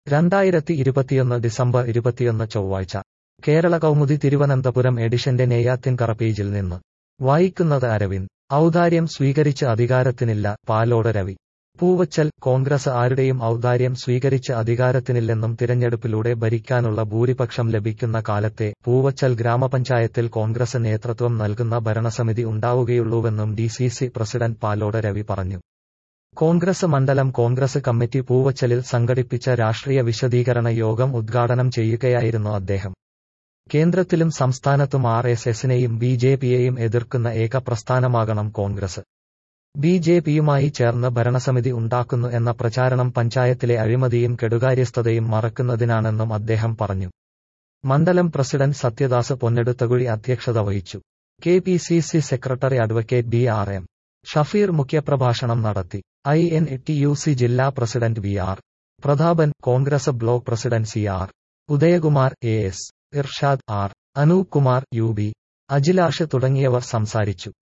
രണ്ടായിരത്തി ഇരുപത്തിയൊന്ന് ഡിസംബർ ഇരുപത്തിയൊന്ന് ചൊവ്വാഴ്ച കേരള കൗമുദി തിരുവനന്തപുരം എഡിഷന്റെ നെയ്യാത്തിൻകറ പേജിൽ നിന്ന് വായിക്കുന്നത് അരവിന്ദ് ഔദാര്യം സ്വീകരിച്ച് അധികാരത്തിനില്ല പാലോട് രവി പൂവച്ചൽ കോൺഗ്രസ് ആരുടെയും ഔദാര്യം സ്വീകരിച്ച് അധികാരത്തിനില്ലെന്നും തിരഞ്ഞെടുപ്പിലൂടെ ഭരിക്കാനുള്ള ഭൂരിപക്ഷം ലഭിക്കുന്ന കാലത്തെ പൂവച്ചൽ ഗ്രാമപഞ്ചായത്തിൽ കോൺഗ്രസ് നേതൃത്വം നൽകുന്ന ഭരണസമിതി ഉണ്ടാവുകയുള്ളൂവെന്നും D C C president Palode Ravi പറഞ്ഞു കോൺഗ്രസ് മണ്ഡലം കോൺഗ്രസ് കമ്മിറ്റി പൂവച്ചലിൽ സംഘടിപ്പിച്ച രാഷ്ട്രീയ വിശദീകരണ യോഗം ഉദ്ഘാടനം ചെയ്യുകയായിരുന്നു അദ്ദേഹം കേന്ദ്രത്തിലും സംസ്ഥാനത്തും ആർ എസ് എസിനെയും ബി ജെ പിയെയും എതിർക്കുന്ന ഏക പ്രസ്ഥാനമാകണം കോൺഗ്രസ് ബി ജെ പിയുമായി ചേർന്ന് ഭരണസമിതി ഉണ്ടാക്കുന്നു എന്ന പ്രചാരണം പഞ്ചായത്തിലെ അഴിമതിയും കെടുകാര്യസ്ഥതയും മറക്കുന്നതിനാണെന്നും അദ്ദേഹം പറഞ്ഞു മണ്ഡലം പ്രസിഡന്റ് സത്യദാസ് പൊന്നെടുത്തകുഴി അധ്യക്ഷത വഹിച്ചു K P C C secretary advocate B R M Shafeer മുഖ്യപ്രഭാഷണം നടത്തി I N T U C ജില്ലാ president V R Prathapan Congress block president C R Udayakumar A S Irshad R Anoop Kumar U B Ajilash തുടങ്ങിയവർ സംസാരിച്ചു